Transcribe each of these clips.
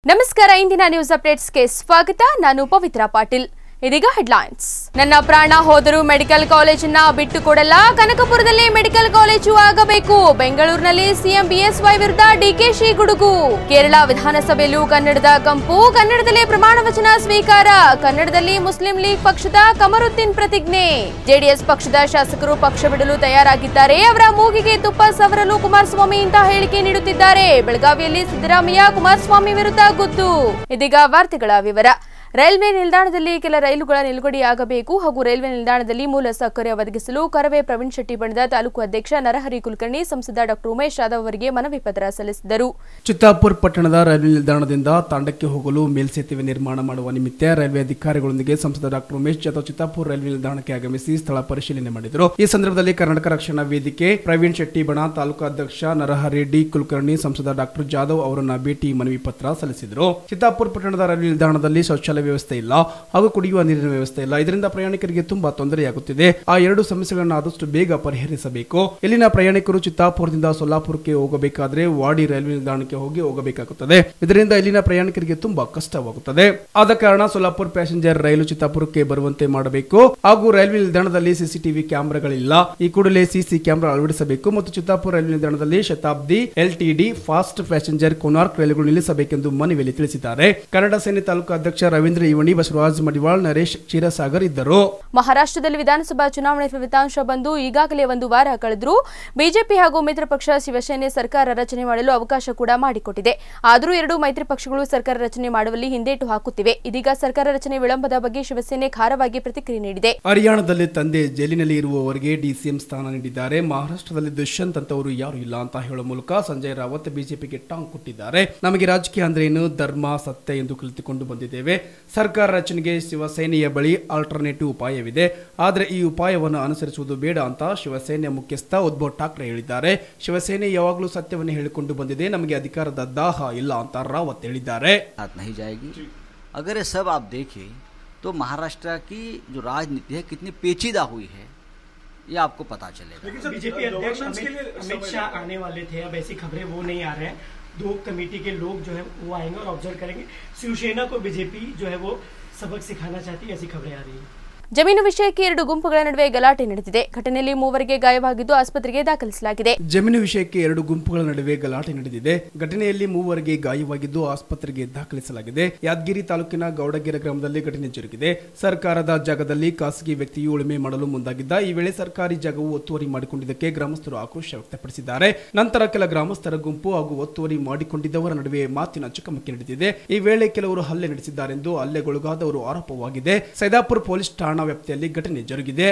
ನಮಸ್ಕಾರ ಇಂದಿನ ನ್ಯೂಸ್ ಅಪ್ಡೇಟ್ಸ್ಗೆ ಸ್ವಾಗತ ನಾನು ಪವಿತ್ರ ಪಾಟೀಲ್ ಇದೀಗ ಹೆಡ್ಲೈನ್ಸ್ ನನ್ನ ಪ್ರಾಣ ಹೋದರೂ ಮೆಡಿಕಲ್ ಕಾಲೇಜನ್ನ ಬಿಟ್ಟು ಕೊಡಲ್ಲ ಕನಕಪುರದಲ್ಲಿ ಮೆಡಿಕಲ್ ಕಾಲೇಜು ಆಗಬೇಕು ಬೆಂಗಳೂರಿನಲ್ಲಿ ಸಿಎಂ ಬಿಎಸ್ವೈ ವಿರುದ್ಧ ಡಿಕೆಶಿ ಗುಡುಗು ಕೇರಳ ವಿಧಾನಸಭೆಯಲ್ಲೂ ಕನ್ನಡದ ಕಂಪು ಕನ್ನಡದಲ್ಲೇ ಪ್ರಮಾಣ ವಚನ ಸ್ವೀಕಾರ ಕನ್ನಡದಲ್ಲಿ ಮುಸ್ಲಿಂ ಲೀಗ್ ಪಕ್ಷದ ಕಮರುದ್ದೀನ್ ಪ್ರತಿಜ್ಞೆ ಜೆಡಿಎಸ್ ಪಕ್ಷದ ಶಾಸಕರು ಪಕ್ಷ ಬಿಡಲು ತಯಾರಾಗಿದ್ದಾರೆ ಅವರ ಮೂಗಿಗೆ ತುಪ್ಪ ಸವರಲು ಕುಮಾರಸ್ವಾಮಿ ಇಂತಹ ಹೇಳಿಕೆ ನೀಡುತ್ತಿದ್ದಾರೆ ಬೆಳಗಾವಿಯಲ್ಲಿ ಸಿದ್ದರಾಮಯ್ಯ ಕುಮಾರಸ್ವಾಮಿ ವಿರುದ್ಧ ಗುದ್ದು ಇದೀಗ ವಾರ್ತೆಗಳ ವಿವರ ರೈಲ್ವೆ ನಿಲ್ದಾಣದಲ್ಲಿ ಕೆಲ ರೈಲುಗಳ ನಿಲುಗಡೆಯಾಗಬೇಕು ಹಾಗೂ ರೈಲ್ವೆ ನಿಲ್ದಾಣದಲ್ಲಿ ಮೂಲ ಸೌಕರ್ಯ ಒದಗಿಸಲು ಕರವೇ ಪ್ರವೀಣ್ ಶೆಟ್ಟಿ ಬಣದ ತಾಲೂಕು ಅಧ್ಯಕ್ಷ ನರಹರಿ ಕುಲಕರ್ಣಿ ಸಂಸದ ಡಾಕ್ಟರ್ ಉಮೇಶ್ ಯಾದವ್ ಅವರಿಗೆ ಮನವಿ ಪತ್ರ ಸಲ್ಲಿಸಿದರು ಚಿತ್ತಾಪುರ್ ಪಟ್ಟಣದ ರೈಲ್ವೆ ನಿಲ್ದಾಣದಿಂದ ತಾಂಡಕ್ಕೆ ಹೋಗಲು ಮೇಲ್ಸೇತುವೆ ನಿರ್ಮಾಣ ಮಾಡುವ ನಿಮಿತ್ತ ರೈಲ್ವೆ ಅಧಿಕಾರಿಗಳೊಂದಿಗೆ ಸಂಸದ ಡಾಕ್ಟರ್ ಉಮೇಶ್ ಜಾಧವ್ ಚಿತ್ತಾಪುರ್ ರೈಲ್ವೆ ನಿಲ್ದಾಣಕ್ಕೆ ಆಗಮಿಸಿ ಸ್ಥಳ ಪರಿಶೀಲನೆ ಮಾಡಿದರು ಈ ಸಂದರ್ಭದಲ್ಲಿ ಕರ್ನಾಟಕ ರಕ್ಷಣಾ ವೇದಿಕೆ ಪ್ರವೀಣ್ ಶೆಟ್ಟಿ ಬಣ ತಾಲೂಕು ಅಧ್ಯಕ್ಷ ನರಹರಿ ಡಿ ಕುಲಕರ್ಣಿ ಸಂಸದ ಡಾಕ್ಟರ್ ಜಾಧವ್ ಅವರನ್ನ ಭೇಟಿ ಮನವಿ ಪತ್ರ ಸಲ್ಲಿಸಿದರು ಚಿತ್ತಾಪುರ್ ಪಟ್ಟಣದ ರೈಲ್ವೆ ನಿಲ್ದಾಣದಲ್ಲಿ ಶೌಚಾಲಯ ವ್ಯವಸ್ಥೆ ಇಲ್ಲ ಹಾಗೂ ಕುಡಿಯುವ ನೀರಿನ ವ್ಯವಸ್ಥೆ ಇಲ್ಲ ಇದರಿಂದ ಪ್ರಯಾಣಿಕರಿಗೆ ತುಂಬಾ ತೊಂದರೆಯಾಗುತ್ತಿದೆ ಆ ಎರಡು ಸಮಸ್ಯೆಗಳನ್ನು ಆದಷ್ಟು ಬೇಗ ಪರಿಹರಿಸಬೇಕು ಇಲ್ಲಿನ ಪ್ರಯಾಣಿಕರು ಚಿತ್ತಾಪುರದಿಂದ ಸೊಲ್ಲಾಪುರಕ್ಕೆ ಹೋಗಬೇಕಾದ್ರೆ ವಾಡಿ ರೈಲ್ವೆ ನಿಲ್ದಾಣಕ್ಕೆ ಹೋಗಿ ಹೋಗಬೇಕಾಗುತ್ತದೆ ಇದರಿಂದ ಇಲ್ಲಿನ ಪ್ರಯಾಣಿಕರಿಗೆ ತುಂಬಾ ಕಷ್ಟವಾಗುತ್ತದೆ ಆದ ಕಾರಣ ಸೊಲ್ಲಾಪುರ ಪ್ಯಾಸೆಂಜರ್ ರೈಲು ಚಿತ್ತಾಪುರಕ್ಕೆ ಬರುವಂತೆ ಮಾಡಬೇಕು ಹಾಗೂ ರೈಲ್ವೆ ನಿಲ್ದಾಣದಲ್ಲಿ ಸಿಸಿಟಿವಿ ಕ್ಯಾಮೆರಾಗಳಿಲ್ಲ ಈ ಕೂಡಲೇ ಸಿಸಿ ಕ್ಯಾಮೆರಾ ಅಳವಡಿಸಬೇಕು ಮತ್ತು ಚಿತ್ತಾಪುರ ರೈಲ್ವೆ ನಿಲ್ದಾಣದಲ್ಲಿ Shatabdi LTD fast passenger Konark ರೈಲುಗಳು ನಿಲ್ಲಿಸಬೇಕೆಂದು ಮನವಿಯಲ್ಲಿ ತಿಳಿಸಿದ್ದಾರೆ ಕನ್ನಡ ಸೇನೆ ತಾಲೂಕು ಅಧ್ಯಕ್ಷ ರವೀಂದ್ರ ಇವಣಿ ಬಸವರಾಜ್ ಮಡಿವಾಳ್ ನರೇಶ್ ಕ್ಷೀರಸಾಗರ್ ಇದ್ದರು ಮಹಾರಾಷ್ಟ್ರದಲ್ಲಿ ವಿಧಾನಸಭಾ ಚುನಾವಣೆ ಫಲಿತಾಂಶ ಬಂದು ಈಗಾಗಲೇ ಒಂದು ವಾರ ಕಳೆದರೂ ಬಿಜೆಪಿ ಹಾಗೂ ಮಿತ್ರ ಪಕ್ಷ ಶಿವಸೇನೆ ಸರ್ಕಾರ ರಚನೆ ಮಾಡಲು ಅವಕಾಶ ಕೂಡ ಮಾಡಿಕೊಟ್ಟಿದೆ ಆದರೂ ಎರಡೂ ಮೈತ್ರಿ ಪಕ್ಷಗಳು ಸರ್ಕಾರ ರಚನೆ ಮಾಡುವಲ್ಲಿ ಹಿಂದೇಟು ಹಾಕುತ್ತಿವೆ ಇದೀಗ ಸರ್ಕಾರ ರಚನೆ ವಿಳಂಬದ ಬಗ್ಗೆ ಶಿವಸೇನೆ ಖಾರವಾಗಿ ಪ್ರತಿಕ್ರಿಯೆ ನೀಡಿದೆ ಹರಿಯಾಣದಲ್ಲಿ ತಂದೆ ಜೈಲಿನಲ್ಲಿ ಇರುವವರಿಗೆ ಡಿಸಿಎಂ ಸ್ಥಾನ ನೀಡಿದ್ದಾರೆ ಮಹಾರಾಷ್ಟ್ರದಲ್ಲಿ ದುಷ್ಯಂತ್ ಅಂತವರು ಯಾರು ಇಲ್ಲ ಅಂತ ಹೇಳುವ ಮೂಲಕ ಸಂಜಯ್ ರಾವತ್ ಬಿಜೆಪಿಗೆ ಟಾಂಗ್ ಕೊಟ್ಟಿದ್ದಾರೆ ನಮಗೆ ರಾಜಕೀಯ ಅಂದ್ರೆ ಏನು ಧರ್ಮ ಸತ್ಯ ಎಂದು ಕಲಿತುಕೊಂಡು ಬಂದಿದ್ದೇವೆ ಸರ್ಕಾರ ರಚನೆಗೆ ಶಿವಸೇನೆಯ ಬಳಿ ಆಲ್ಟರ್ನೇಟಿವ್ ಉಪಾಯವಿದೆ ಆದರೆ ಈ ಉಪಾಯವನ್ನು ಅನುಸರಿಸುವುದು ಬೇಡ ಅಂತ ಶಿವಸೇನೆ ಮುಖ್ಯಸ್ಥ ಉದ್ಧವ್ ಠಾಕ್ರೆ ಹೇಳಿದ್ದಾರೆ ಶಿವಸೇನೆ ಯಾವಾಗಲೂ ಸತ್ಯವನ್ನು ಹೇಳಿಕೊಂಡು ಬಂದಿದೆ ನಮಗೆ ಅಧಿಕಾರದ ದಾಹ ಇಲ್ಲ ಅಂತ ರಾವತ್ ಹೇಳಿದ್ದಾರೆ साथ नहीं जाएगी अगर ये सब आप देखें तो महाराष्ट्र की जो राजनीति है कितनी पेचीदा हुई है ये आपको पता चलेगा बीजेपी अध्यक्ष अमित अमित शाह आने वाले थे अब ऐसी खबरें वो नहीं आ रहे हैं दो कमेटी के लोग जो है वो आएंगे और ऑब्जर्व करेंगे शिवसेना को बीजेपी जो है वो सबक सिखाना चाहती है ऐसी खबरें आ रही हैं ಜಮೀನು ವಿಷಯಕ್ಕೆ ಎರಡು ಗುಂಪುಗಳ ನಡುವೆ ಗಲಾಟೆ ನಡೆದಿದೆ ಘಟನೆಯಲ್ಲಿ ಮೂವರಿಗೆ ಗಾಯವಾಗಿದ್ದು ಆಸ್ಪತ್ರೆಗೆ ದಾಖಲಿಸಲಾಗಿದೆ ಜಮೀನು ವಿಷಯಕ್ಕೆ ಎರಡು ಗುಂಪುಗಳ ನಡುವೆ ಗಲಾಟೆ ನಡೆದಿದೆ ಘಟನೆಯಲ್ಲಿ ಮೂವರಿಗೆ ಗಾಯವಾಗಿದ್ದು ಆಸ್ಪತ್ರೆಗೆ ದಾಖಲಿಸಲಾಗಿದೆ ಯಾದಗಿರಿ ತಾಲೂಕಿನ ಗೌಡಗೆರೆ ಗ್ರಾಮದಲ್ಲಿ ಘಟನೆ ಜರುಗಿದೆ ಸರ್ಕಾರದ ಜಾಗದಲ್ಲಿ ಖಾಸಗಿ ವ್ಯಕ್ತಿಯು ಉಳುಮೆ ಮಾಡಲು ಮುಂದಾಗಿದ್ದ ಈ ವೇಳೆ ಸರ್ಕಾರಿ ಜಾಗವು ಒತ್ತುವರಿ ಮಾಡಿಕೊಂಡಿದ್ದಕ್ಕೆ ಗ್ರಾಮಸ್ಥರು ಆಕ್ರೋಶ ವ್ಯಕ್ತಪಡಿಸಿದ್ದಾರೆ ನಂತರ ಕೆಲ ಗ್ರಾಮಸ್ಥರ ಗುಂಪು ಹಾಗೂ ಒತ್ತುವರಿ ಮಾಡಿಕೊಂಡಿದ್ದವರ ನಡುವೆ ಮಾತಿನ ಚಕಮಕಿ ನಡೆದಿದೆ ಈ ವೇಳೆ ಕೆಲವರು ಹಲ್ಲೆ ನಡೆಸಿದ್ದಾರೆಂದು ಹಲ್ಲೆಗೊಳಗಾದವರು ಆರೋಪವಾಗಿದೆ ಸೈದಾಪುರ ಪೊಲೀಸ್ ಠಾಣಾ ವ್ಯಾಪ್ತಿಯಲ್ಲಿ ಘಟನೆ ಜರುಗಿದೆ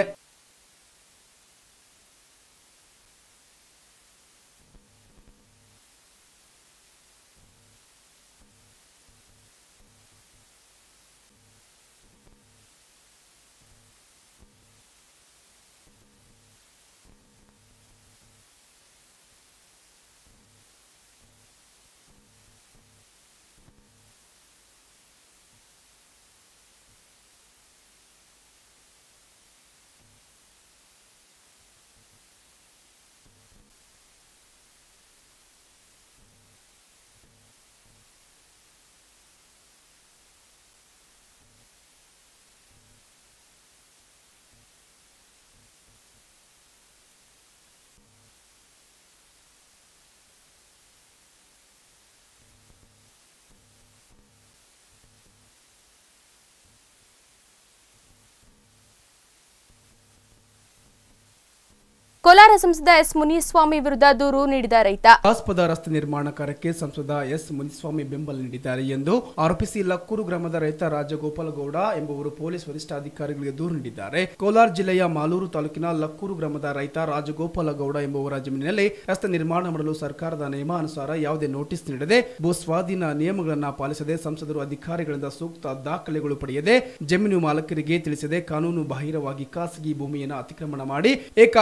ಕೋಲಾರ ಸಂಸದ ಎಸ್ ಮುನಿಸ್ವಾಮಿ ವಿರುದ್ಧ ದೂರು ನೀಡಿದ ರೈತ ಆಸ್ಪದ ರಸ್ತೆ ನಿರ್ಮಾಣ ಕಾರ್ಯಕ್ಕೆ ಸಂಸದ ಎಸ್ ಮುನಿಸ್ವಾಮಿ ಬೆಂಬಲ ನೀಡಿದ್ದಾರೆ ಎಂದು ಆರೋಪಿಸಿ ಲಕ್ಕೂರು ಗ್ರಾಮದ ರೈತ ರಾಜಗೋಪಾಲಗೌಡ ಎಂಬುವರು ಪೊಲೀಸ್ ವರಿಷ್ಠಾಧಿಕಾರಿಗಳಿಗೆ ದೂರು ನೀಡಿದ್ದಾರೆ ಕೋಲಾರ ಜಿಲ್ಲೆಯ ಮಾಲೂರು ತಾಲೂಕಿನ ಲಕ್ಕೂರು ಗ್ರಾಮದ ರೈತ ರಾಜಗೋಪಾಲಗೌಡ ಎಂಬುವರ ಜಮೀನಿನಲ್ಲಿ ರಸ್ತೆ ನಿರ್ಮಾಣ ಮಾಡಲು ಸರ್ಕಾರದ ನಿಯಮಾನುಸಾರ ಯಾವುದೇ ನೋಟಿಸ್ ನೀಡದೆ ಭೂ ಸ್ವಾಧೀನ ನಿಯಮಗಳನ್ನು ಪಾಲಿಸದೆ ಸಂಸದರು ಅಧಿಕಾರಿಗಳಿಂದ ಸೂಕ್ತ ದಾಖಲೆಗಳು ಪಡೆಯದೆ ಜಮೀನು ಮಾಲಕರಿಗೆ ತಿಳಿಸದೆ ಕಾನೂನು ಬಾಹಿರವಾಗಿ ಖಾಸಗಿ ಭೂಮಿಯನ್ನು ಅತಿಕ್ರಮಣ ಮಾಡಿ ಏಕಾಏಕಿ ರಸ್ತೆ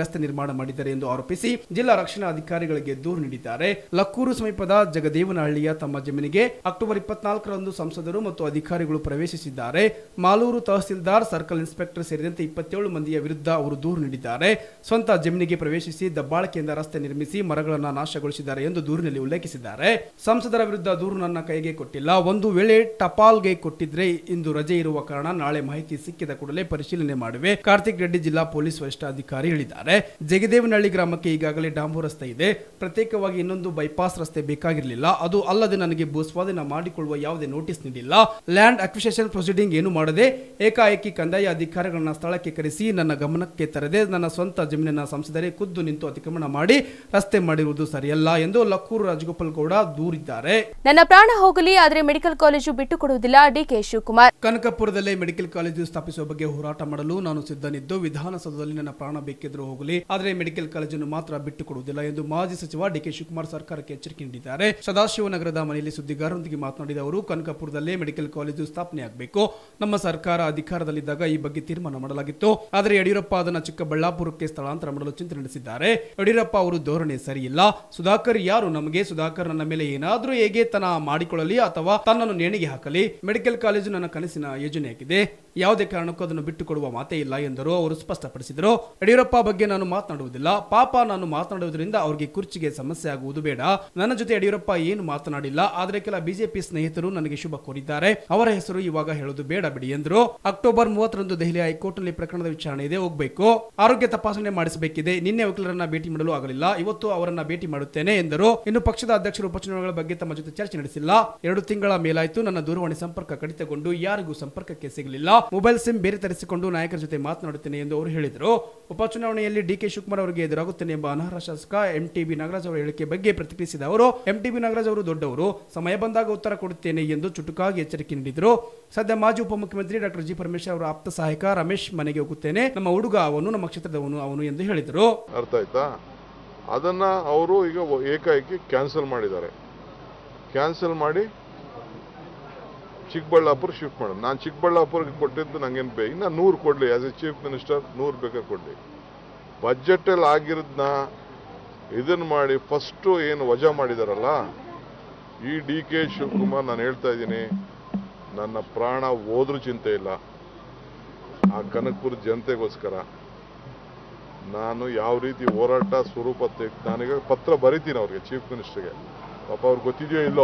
ರಸ್ತೆ ನಿರ್ಮಾಣ ಮಾಡಿದ್ದಾರೆ ಎಂದು ಆರೋಪಿಸಿ ಜಿಲ್ಲಾ ರಕ್ಷಣಾ ಅಧಿಕಾರಿಗಳಿಗೆ ದೂರು ನೀಡಿದ್ದಾರೆ ಲಕ್ಕೂರು ಸಮೀಪದ ಜಗದೇವನಹಳ್ಳಿಯ ತಮ್ಮ ಜಮೀನಿಗೆ ಅಕ್ಟೋಬರ್ ಇಪ್ಪತ್ನಾಲ್ಕರಂದು ಸಂಸದರು ಮತ್ತು ಅಧಿಕಾರಿಗಳು ಪ್ರವೇಶಿಸಿದ್ದಾರೆ ಮಾಲೂರು ತಹಸೀಲ್ದಾರ್ ಸರ್ಕಲ್ ಇನ್ಸ್ಪೆಕ್ಟರ್ ಸೇರಿದಂತೆ ಇಪ್ಪತ್ತೇಳು ಮಂದಿಯ ವಿರುದ್ಧ ಅವರು ದೂರು ನೀಡಿದ್ದಾರೆ ಸ್ವಂತ ಜಮೀನಿಗೆ ಪ್ರವೇಶಿಸಿ ದಬ್ಬಾಳಿಕೆಯಿಂದ ರಸ್ತೆ ನಿರ್ಮಿಸಿ ಮರಗಳನ್ನು ನಾಶಗೊಳಿಸಿದ್ದಾರೆ ಎಂದು ದೂರಿನಲ್ಲಿ ಉಲ್ಲೇಖಿಸಿದ್ದಾರೆ ಸಂಸದರ ವಿರುದ್ಧ ದೂರು ನನ್ನ ಕೈಗೆ ಕೊಟ್ಟಿಲ್ಲ ಒಂದು ವೇಳೆ ಟಪಾಲ್ಗೆ ಕೊಟ್ಟಿದ್ರೆ ಇಂದು ರಜೆ ಇರುವ ಕಾರಣ ನಾಳೆ ಮಾಹಿತಿ ಸಿಕ್ಕಿದ ಕೂಡಲೇ ಪರಿಶೀಲನೆ ಮಾಡುವೆ ಕಾರ್ತಿಕ್ ರೆಡ್ಡಿ ಜಿಲ್ಲಾ ಪೊಲೀಸ್ ವರಿಷ್ಠಾಧಿಕಾರಿ ಹೇಳಿದ್ದಾರೆ ಜಗದೇವನಹಳ್ಳಿ ಗ್ರಾಮಕ್ಕೆ ಈಗಾಗಲೇ ಡಾಂಬು ರಸ್ತೆ ಇದೆ ಪ್ರತ್ಯೇಕವಾಗಿ ಇನ್ನೊಂದು ಬೈಪಾಸ್ ರಸ್ತೆ ಬೇಕಾಗಿರಲಿಲ್ಲ ಅದು ಅಲ್ಲದೆ ನನಗೆ ಭೂಸ್ವಾಧೀನ ಮಾಡಿಕೊಳ್ಳುವ ಯಾವುದೇ ನೋಟಿಸ್ ನೀಡಿಲ್ಲ ಲ್ಯಾಂಡ್ ಅಕ್ವಿಷನ್ ಪ್ರೊಸೀಡಿಂಗ್ ಏನು ಮಾಡದೆ ಏಕಾಏಕಿ ಕಂದಾಯ ಅಧಿಕಾರಿಗಳನ್ನ ಸ್ಥಳಕ್ಕೆ ಕರೆಸಿ ನನ್ನ ಗಮನಕ್ಕೆ ತರದೆ ನನ್ನ ಸ್ವಂತ ಜಮೀನಿನ ಸಂಸದರೇ ಖುದ್ದು ನಿಂತು ಅತಿಕ್ರಮಣ ಮಾಡಿ ರಸ್ತೆ ಮಾಡಿರುವುದು ಸರಿಯಲ್ಲ ಎಂದು ಲಕ್ಕೂರು ರಾಜಗೋಪಾಲ್ ಗೌಡ ದೂರಿದ್ದಾರೆ ನನ್ನ ಪ್ರಾಣ ಹೋಗಲಿ ಆದರೆ ಮೆಡಿಕಲ್ ಕಾಲೇಜು ಬಿಟ್ಟು ಕೊಡುವುದಿಲ್ಲ ಡಿಕೆ ಶಿವಕುಮಾರ್ ಕನಕಪುರದಲ್ಲೇ ಮೆಡಿಕಲ್ ಕಾಲೇಜು ಸ್ಥಾಪಿಸುವ ಬಗ್ಗೆ ಹೋರಾಟ ಮಾಡಲು ನಾನು ಸಿದ್ಧನಿದ್ದು ವಿಧಾನಸೌಧದಲ್ಲಿ ನನ್ನ ಪ್ರಾಣ ಬೇಕಿದ್ರೂ ಹೋಗಲಿ ಆದರೆ ಮೆಡಿಕಲ್ ಕಾಲೇಜನ್ನು ಮಾತ್ರ ಬಿಟ್ಟು ಕೊಡುವುದಿಲ್ಲ ಎಂದು ಮಾಜಿ ಸಚಿವ ಡಿಕೆ ಶಿವಕುಮಾರ್ ಸರ್ಕಾರಕ್ಕೆ ಎಚ್ಚರಿಕೆ ನೀಡಿದ್ದಾರೆ ಸದಾಶಿವನಗರದ ಮನೆಯಲ್ಲಿ ಸುದ್ದಿಗಾರರೊಂದಿಗೆ ಮಾತನಾಡಿದ ಅವರು ಕನಕಪುರದಲ್ಲೇ ಮೆಡಿಕಲ್ ಕಾಲೇಜು ಸ್ಥಾಪನೆಯಾಗಬೇಕು ನಮ್ಮ ಸರ್ಕಾರ ಅಧಿಕಾರದಲ್ಲಿದ್ದಾಗ ಈ ಬಗ್ಗೆ ತೀರ್ಮಾನ ಮಾಡಲಾಗಿತ್ತು ಆದರೆ ಯಡಿಯೂರಪ್ಪ ಅದನ್ನು ಚಿಕ್ಕಬಳ್ಳಾಪುರಕ್ಕೆ ಸ್ಥಳಾಂತರ ಮಾಡಲು ಚಿಂತನೆ ನಡೆಸಿದ್ದಾರೆ ಯಡಿಯೂರಪ್ಪ ಅವರು ಧೋರಣೆ ಸರಿಯಿಲ್ಲ ಸುಧಾಕರ್ ಯಾರು ನಮಗೆ ಸುಧಾಕರ್ ನನ್ನ ಮೇಲೆ ಏನಾದರೂ ಹೇಗೆ ತನ ಮಾಡಿಕೊಳ್ಳಲಿ ಅಥವಾ ತನ್ನನ್ನು ನೇಣಿಗೆ ಹಾಕಲಿ ಮೆಡಿಕಲ್ ಕಾಲೇಜು ನನ್ನ ಕನಸಿನ ಯೋಜನೆಯಾಗಿದೆ ಯಾವುದೇ ಕಾರಣಕ್ಕೂ ಅದನ್ನು ಬಿಟ್ಟು ಕೊಡುವ ಮಾತೇ ಇಲ್ಲ ಎಂದರು ಅವರು ಸ್ಪಷ್ಟಪಡಿಸಿದರು ಯಡಿಯೂರಪ್ಪ ಬಗ್ಗೆ ನಾನು ಮಾತನಾಡುವುದಿಲ್ಲ ಪಾಪ ನಾನು ಮಾತನಾಡುವುದರಿಂದ ಅವರಿಗೆ ಕುರ್ಚಿಗೆ ಸಮಸ್ಯೆ ಆಗುವುದು ಬೇಡ ನನ್ನ ಜೊತೆ ಯಡಿಯೂರಪ್ಪ ಏನು ಮಾತನಾಡಿಲ್ಲ ಆದರೆ ಕೆಲ ಬಿಜೆಪಿ ಸ್ನೇಹಿತರು ನನಗೆ ಶುಭ ಕೋರಿದ್ದಾರೆ ಅವರ ಹೆಸರು ಇವಾಗ ಹೇಳೋದು ಬೇಡ ಬಿಡಿ ಎಂದರು ಅಕ್ಟೋಬರ್ ಮೂವತ್ತರಂದು ದೆಹಲಿ ಹೈಕೋರ್ಟ್ನಲ್ಲಿ ಪ್ರಕರಣದ ವಿಚಾರಣೆ ಇದೆ ಹೋಗಬೇಕು ಆರೋಗ್ಯ ತಪಾಸಣೆ ಮಾಡಿಸಬೇಕಿದೆ ನಿನ್ನೆ ವಕೀಲರನ್ನ ಭೇಟಿ ಮಾಡಲು ಆಗಲಿಲ್ಲ ಇವತ್ತು ಅವರನ್ನ ಭೇಟಿ ಮಾಡುತ್ತೇನೆ ಎಂದರು ಇನ್ನು ಪಕ್ಷದ ಅಧ್ಯಕ್ಷರು ಉಪಚುನಾವಣೆಗಳ ಬಗ್ಗೆ ತಮ್ಮ ಜೊತೆ ಚರ್ಚೆ ನಡೆಸಿಲ್ಲ ಎರಡು ತಿಂಗಳ ಮೇಲಾಯಿತು ನನ್ನ ದೂರವಾಣಿ ಸಂಪರ್ಕ ಕಡಿತಗೊಂಡು ಯಾರಿಗೂ ಸಂಪರ್ಕಕ್ಕೆ ಸಿಗಲಿಲ್ಲ ಮೊಬೈಲ್ ಸಿಮ್ ಬೇರೆ ತರಿಸಿಕೊಂಡು ನಾಯಕರ ಜೊತೆ ಮಾತನಾಡುತ್ತೇನೆ ಎಂದು ಅವರು ಹೇಳಿದರು ಉಪಚುನಾವಣೆಯಲ್ಲಿ ಡಿಕೆ ಶಿವಕುಮಾರ್ ಅವರಿಗೆ ಎದುರಾಗುತ್ತೇನೆ ಎಂಬ ಅನರ್ಹ ಶಾಸಕ ಎಂಟಿಬಿ ನಾಗರಾಜ್ ಅವರ ಹೇಳಿಕೆ ಬಗ್ಗೆ ಪ್ರತಿಕ್ರಿಯಿಸಿದ ಅವರು ಎಂಟಿಬಿ ನಾಗರಾಜ್ ಅವರು ದೊಡ್ಡವರು ಸಮಯ ಬಂದಾಗ ಉತ್ತರ ಕೊಡುತ್ತೇನೆ ಎಂದು ಚುಟುಕಾಗಿ ಎಚ್ಚರಿಕೆ ನೀಡಿದರು ಸದ್ಯ ಮಾಜಿ ಉಪಮುಖ್ಯಮಂತ್ರಿ ಡಾಕ್ಟರ್ ಜಿ ಪರಮೇಶ್ವರ್ ಅವರ ಆಪ್ತ ಸಹಾಯಕ ರಮೇಶ್ ಮನೆಗೆ ಹೋಗುತ್ತೇನೆ ನಮ್ಮ ಹುಡುಗ ಅವನು ನಮ್ಮ ಕ್ಷೇತ್ರದವನು ಅವನು ಎಂದು ಹೇಳಿದರು ಅರ್ಥ ಆಯ್ತಾ ಅದನ್ನ ಅವರು ಈಗ ಒ- ಏಕಾಏಕಿ ಕ್ಯಾನ್ಸಲ್ ಮಾಡಿದ್ದಾರೆ ಕ್ಯಾನ್ಸಲ್ ಮಾಡಿ ಚಿಕ್ಕಬಳ್ಳಾಪುರ ಶಿಫ್ಟ್ ಮಾಡೋದು ನಾನು ಚಿಕ್ಕಬಳ್ಳಾಪುರಕ್ಕೆ ಕೊಟ್ಟಿದ್ದು ನಂಗೇನು ಬೇ ಇನ್ನು ನೂರು ಕೊಡಲಿ ಆಸ್ ಎ ಚೀಫ್ ಮಿನಿಸ್ಟರ್ ನೂರು ಬೇಕಾದ್ರೆ ಕೊಡಲಿ ಬಜೆಟಲ್ಲಿ ಆಗಿರೋದನ್ನ ಇದನ್ನು ಮಾಡಿ ಫಸ್ಟು ಏನು ವಜಾ ಮಾಡಿದಾರಲ್ಲ ಈ ಡಿ ಕೆ ಶಿವಕುಮಾರ್ ನಾನು ಹೇಳ್ತಾ ಇದ್ದೀನಿ ನನ್ನ ಪ್ರಾಣ ಹೋದ್ರೂ ಚಿಂತೆ ಇಲ್ಲ ಆ ಕನಕಪುರ ಜನತೆಗೋಸ್ಕರ ನಾನು ಯಾವ ರೀತಿ ಹೋರಾಟ ಸ್ವರೂಪ ತೆಗ್ ನಾನೀಗ ಪತ್ರ ಬರಿತೀನಿ ಅವ್ರಿಗೆ ಚೀಫ್ ಮಿನಿಸ್ಟರ್ಗೆ ಪಾಪ ಅವ್ರಿಗೆ ಗೊತ್ತಿದೆಯೋ ಇಲ್ಲೋ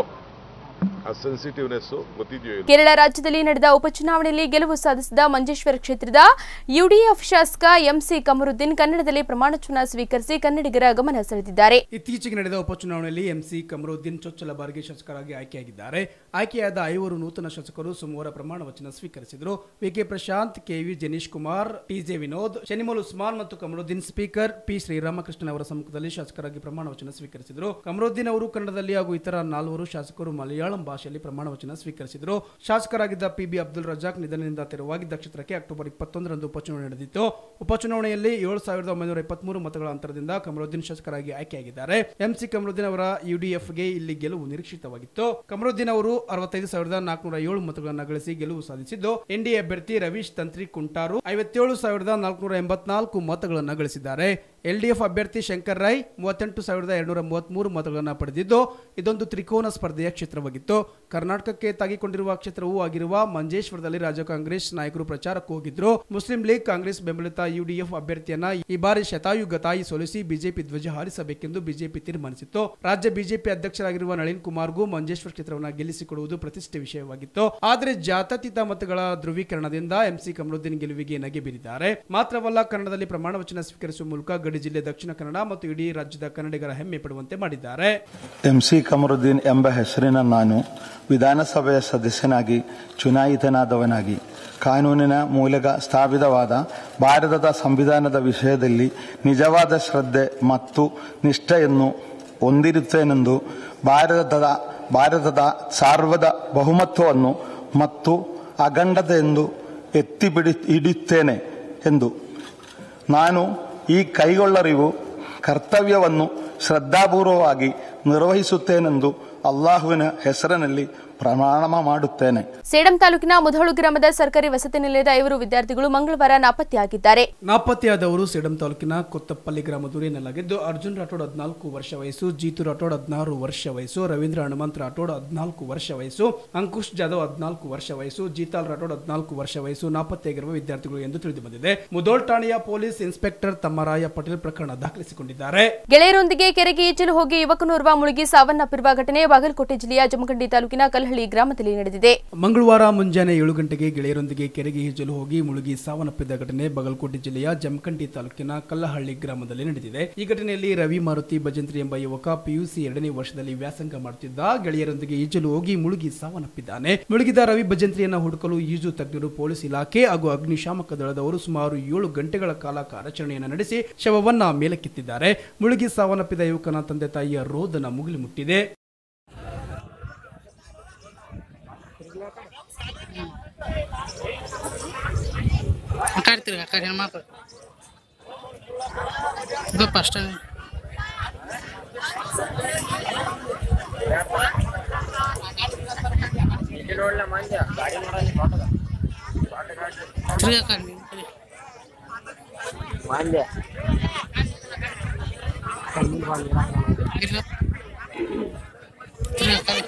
ಆ ಸೆನ್ಸಿಟಿವ್ನೆಸ್ಸು ಗೊತ್ತಿದೆಯೋ ಇಲ್ಲೋ ಕೇರಳ ರಾಜ್ಯದಲ್ಲಿ ನಡೆದ ಉಪಚುನಾವಣೆಯಲ್ಲಿ ಗೆಲುವು ಸಾಧಿಸಿದ ಮಂಜೇಶ್ವರ ಕ್ಷೇತ್ರದ ಯುಡಿಎಫ್ ಶಾಸಕ ಎಂಸಿ ಕಮರುದ್ದೀನ್ ಕನ್ನಡದಲ್ಲಿ ಪ್ರಮಾಣವಚನ ಸ್ವೀಕರಿಸಿ ಕನ್ನಡಿಗರ ಗಮನ ಸೆಳೆದಿದ್ದಾರೆ ಇತ್ತೀಚೆಗೆ ನಡೆದ ಉಪಚುನಾವಣೆಯಲ್ಲಿ ಎಂಸಿ ಕಮರುದ್ದೀನ್ ಚೊಚ್ಚಲ ಬಾರಿಗೆ ಶಾಸಕರಾಗಿ ಆಯ್ಕೆಯಾಗಿದ್ದಾರೆ ಆಯ್ಕೆಯಾದ ಐವರು ನೂತನ ಶಾಸಕರು ಸೋಮವಾರ ಪ್ರಮಾಣ ವಚನ ಸ್ವೀಕರಿಸಿದರು VK Prashanth KV Janeesh Kumar TJ Vinod Shanimol Usman ಮತ್ತು ಕಮರುದ್ದೀನ್ ಸ್ಪೀಕರ್ ಪಿ ಶ್ರೀರಾಮಕೃಷ್ಣನ್ ಅವರ ಸಮ್ಮುಖದಲ್ಲಿ ಶಾಸಕರಾಗಿ ಪ್ರಮಾಣ ವಚನ ಸ್ವೀಕರಿಸಿದರು ಕಮರುದ್ದೀನ್ ಅವರು ಕನ್ನಡದಲ್ಲಿ ಹಾಗೂ ಇತರ ನಾಲ್ವರು ಶಾಸಕರು ಮಲಯಾಳಂ ಭಾಷೆಯಲ್ಲಿ ಪ್ರಮಾಣ ವಚನ ಸ್ವೀಕರಿಸಿದರು ಶಾಸಕರಾಗಿದ್ದ ಪಿ ಬಿ ಅಬ್ದುಲ್ ರಜಾಕ್ ನಿಧನದಿಂದ ತೆರವಾಗಿದ್ದ ಕ್ಷೇತ್ರಕ್ಕೆ ಅಕ್ಟೋಬರ್ ಇಪ್ಪತ್ತೊಂದರಂದು ಉಪಚುನಾವಣೆ ನಡೆದಿತ್ತು ಉಪಚುನಾವಣೆಯಲ್ಲಿ ಏಳು ಸಾವಿರದ ಒಂಬೈನೂರ ಎಪ್ಪತ್ಮೂರು ಮತಗಳ ಅಂತರದಿಂದ ಕಮರುದ್ದೀನ್ ಶಾಸಕರಾಗಿ ಆಯ್ಕೆಯಾಗಿದ್ದಾರೆ ಎಂಸಿ ಕಮರುದ್ದೀನ್ ಅವರ ಯುಡಿಎಫ್ಗೆ ಇಲ್ಲಿ ಗೆಲುವು ನಿರೀಕ್ಷಿತವಾಗಿತ್ತು ಕಮರುದ್ದೀನ್ ಅವರು ಅರವತ್ತೈದು ಸಾವಿರದ ನಾಲ್ಕುನೂರ ಏಳು ಮತಗಳನ್ನು ಗಳಿಸಿ ಗೆಲುವು ಸಾಧಿಸಿದ್ದು ಎನ್ಡಿಎ ಅಭ್ಯರ್ಥಿ ರವೀಶ್ ತಂತ್ರಿ ಕುಂಟಾರು ಐವತ್ತೇಳು ಸಾವಿರದ ನಾಲ್ಕುನೂರ ಎಂಬತ್ನಾಲ್ಕು ಮತಗಳನ್ನು ಗಳಿಸಿದ್ದಾರೆ ಎಲ್ಡಿಎಫ್ ಅಭ್ಯರ್ಥಿ ಶಂಕರ್ ರೈ ಮೂವತ್ತೆಂಟು ಸಾವಿರದ ಎರಡ್ನೂರ ಮೂವತ್ಮೂರು ಮತಗಳನ್ನು ಪಡೆದಿದ್ದು ಇದೊಂದು ತ್ರಿಕೋನ ಸ್ಪರ್ಧೆಯ ಕ್ಷೇತ್ರವಾಗಿತ್ತು ಕರ್ನಾಟಕಕ್ಕೆ ತಾಗಿಕೊಂಡಿರುವ ಕ್ಷೇತ್ರವೂ ಆಗಿರುವ ಮಂಜೇಶ್ವರದಲ್ಲಿ ರಾಜ್ಯ ಕಾಂಗ್ರೆಸ್ ನಾಯಕರು ಪ್ರಚಾರಕ್ಕೆ ಹೋಗಿದ್ರು ಮುಸ್ಲಿಂ ಲೀಗ್ ಕಾಂಗ್ರೆಸ್ ಬೆಂಬಲಿತ ಯುಡಿಎಫ್ ಅಭ್ಯರ್ಥಿಯನ್ನ ಈ ಬಾರಿ ಶತಾಯುಗತಾಯಿ ಸೋಲಿಸಿ ಬಿಜೆಪಿ ಧ್ವಜ ಹಾರಿಸಬೇಕೆಂದು ಬಿಜೆಪಿ ತೀರ್ಮಾನಿಸಿತ್ತು ರಾಜ್ಯ ಬಿಜೆಪಿ ಅಧ್ಯಕ್ಷರಾಗಿರುವ ನಳಿನ್ ಕುಮಾರ್ಗೂ ಮಂಜೇಶ್ವರ ಕ್ಷೇತ್ರವನ್ನು ಗೆಲ್ಲಿಸಿಕೊಡುವುದು ಪ್ರತಿಷ್ಠೆ ವಿಷಯವಾಗಿತ್ತು ಆದರೆ ಜಾತ್ಯತೀತ ಮತಗಳ ಧ್ರುವೀಕರಣದಿಂದ ಎಂಸಿ ಕಮರುದ್ದೀನ್ ಗೆಲುವಿಗೆ ನಗೆ ಬೀರಿದ್ದಾರೆ ಮಾತ್ರವಲ್ಲ ಕನ್ನಡದಲ್ಲಿ ಪ್ರಮಾಣ ವಚನ ಸ್ವೀಕರಿಸುವ ಮೂಲಕ ಗಡಿ ಜಿಲ್ಲೆ ದಕ್ಷಿಣ ಕನ್ನಡ ಮತ್ತು ಇಡೀ ರಾಜ್ಯದ ಕನ್ನಡಿಗರ ಹೆಮ್ಮೆ ಪಡುವಂತೆ ಮಾಡಿದ್ದಾರೆ ಎಂ ಸಿ ಕಮರುದ್ದೀನ್ ಎಂಬ ಹೆಸರಿನ ನಾನು ವಿಧಾನಸಭೆಯ ಸದಸ್ಯನಾಗಿ ಚುನಾಯಿತನಾದವನಾಗಿ ಕಾನೂನಿನ ಮೂಲಕ ಸ್ಥಾಪಿತವಾದ ಭಾರತದ ಸಂವಿಧಾನದ ವಿಷಯದಲ್ಲಿ ನಿಜವಾದ ಶ್ರದ್ಧೆ ಮತ್ತು ನಿಷ್ಠೆಯನ್ನು ಹೊಂದಿರುತ್ತೇನೆಂದು ಭಾರತದ ಭಾರತದ ಸಾರ್ವದ ಬಹುಮತ್ವವನ್ನು ಮತ್ತು ಅಖಂಡತೆಯೆಂದು ಎತ್ತಿ ಬಿಡಿ ಹಿಡಿಯುತ್ತೇನೆ ಎಂದು ನಾನು ಈ ಕೈಗೊಳ್ಳರಿವು ಕರ್ತವ್ಯವನ್ನು ಶ್ರದ್ಧಾಪೂರ್ವವಾಗಿ ನಿರ್ವಹಿಸುತ್ತೇನೆಂದು ಅಲ್ಲಾಹುವಿನ ಹೆಸರಿನಲ್ಲಿ ಪ್ರಮಾಣ ಮಾಡುತ್ತೇನೆ ಸೇಡಂ ತಾಲೂಕಿನ ಮುಧೋಳು ಗ್ರಾಮದ ಸರ್ಕಾರಿ ವಸತಿ ನಿಲಯದ ಐವರು ವಿದ್ಯಾರ್ಥಿಗಳು ಮಂಗಳವಾರ ನಾಪತ್ತೆಯಾಗಿದ್ದಾರೆ ನಾಪತ್ತೆಯಾದವರು ಸೇಡಂ ತಾಲೂಕಿನ ಕೊತ್ತಪ್ಪಲ್ಲಿ ಗ್ರಾಮದವರು ಎನ್ನಲಾಗಿದ್ದು ಅರ್ಜುನ್ ರಾಠೋಡ್ ಹದಿನಾಲ್ಕು ವರ್ಷ ವಯಸ್ಸು ಜೀತು ರಾಠೋಡ್ ಹದಿನಾರು ವರ್ಷ ವಯಸ್ಸು ರವೀಂದ್ರ ಹನುಮಂತ್ ರಾಠೋಡ್ ಹದಿನಾಲ್ಕು ವರ್ಷ ವಯಸ್ಸು ಅಂಕುಶ್ ಜಾಧವ್ ಹದಿನಾಲ್ಕು ವರ್ಷ ವಯಸ್ಸು ಜೀತಾಲ್ ರಾಠೋಡ್ ಹದಿನಾಲ್ಕು ವರ್ಷ ವಯಸ್ಸು ನಾಪತ್ತೆಯಾಗಿರುವ ವಿದ್ಯಾರ್ಥಿಗಳು ಎಂದು ತಿಳಿದು ಬಂದಿದೆ ಮುದೋಳ್ ಠಾಣೆಯ ಪೊಲೀಸ್ ಇನ್ಸ್ಪೆಕ್ಟರ್ ತಮ್ಮರಾಯ ಪಟೇಲ್ ಪ್ರಕರಣ ದಾಖಲಿಸಿಕೊಂಡಿದ್ದಾರೆ ಗೆಳೆಯರೊಂದಿಗೆ ಕೆರೆಗೆ ಈಜಲು ಹೋಗಿ ಯುವಕನೋರ್ವ ಮುಳುಗಿ ಸಾವನ್ನಪ್ಪಿರುವ ಘಟನೆ ಬಾಗಲಕೋಟೆ ಜಿಲ್ಲೆಯ ಜಮಖಂಡಿ ತಾಲೂಕಿನ ಕಲ್ಲಹಳ್ಳಿ ಗ್ರಾಮದಲ್ಲಿ ನಡೆದಿದೆ ಮಂಗಳವಾರ ಮುಂಜಾನೆ ಏಳು ಗಂಟೆಗೆ ಗೆಳೆಯರೊಂದಿಗೆ ಕೆರೆಗೆ ಈಜಲು ಹೋಗಿ ಮುಳುಗಿ ಸಾವನ್ನಪ್ಪಿದ ಘಟನೆ ಬಾಗಲಕೋಟೆ ಜಿಲ್ಲೆಯ ಜಮಖಂಡಿ ತಾಲೂಕಿನ ಕಲ್ಲಹಳ್ಳಿ ಗ್ರಾಮದಲ್ಲಿ ನಡೆದಿದೆ ಈ ಘಟನೆಯಲ್ಲಿ ರವಿ ಮಾರುತಿ ಭಜಂತ್ರಿ ಎಂಬ ಯುವಕ ಪಿಯುಸಿ ಎರಡನೇ ವರ್ಷದಲ್ಲಿ ವ್ಯಾಸಂಗ ಮಾಡುತ್ತಿದ್ದ ಗೆಳೆಯರೊಂದಿಗೆ ಈಜಲು ಹೋಗಿ ಮುಳುಗಿ ಸಾವನ್ನಪ್ಪಿದ್ದಾನೆ ಮುಳುಗಿದ ರವಿ ಭಜಂತ್ರಿಯನ್ನ ಹುಡುಕಲು ಈಜು ತಜ್ಞರು ಪೊಲೀಸ್ ಇಲಾಖೆ ಹಾಗೂ ಅಗ್ನಿಶಾಮಕ ದಳದವರು ಸುಮಾರು ಏಳು ಗಂಟೆಗಳ ಕಾಲ ಕಾರ್ಯಾಚರಣೆಯನ್ನು ನಡೆಸಿ ಶವವನ್ನ ಮೇಲಕ್ಕೆತ್ತಿದ್ದಾರೆ ಮುಳುಗಿ ಸಾವನ್ನಪ್ಪಿದ ಯುವಕನ ತಂದೆ ತಾಯಿಯ ರೋದನ ಮುಗಿಲು ಮುಟ್ಟಿದೆ ಮಾತಾಡ್ತೀರಿ ಅಕ್ಕ ಹೆಣ್ಮಕ್ಳು ಇದು ಫಸ್ಟ್ ತಿರ್ಗಿ ಅಕ್ಕ ನೀವು ತಿರ್ಗಿ. ಇಲ್ಲ. ತಿರ್ಗಿ ಅಕ್ಕ.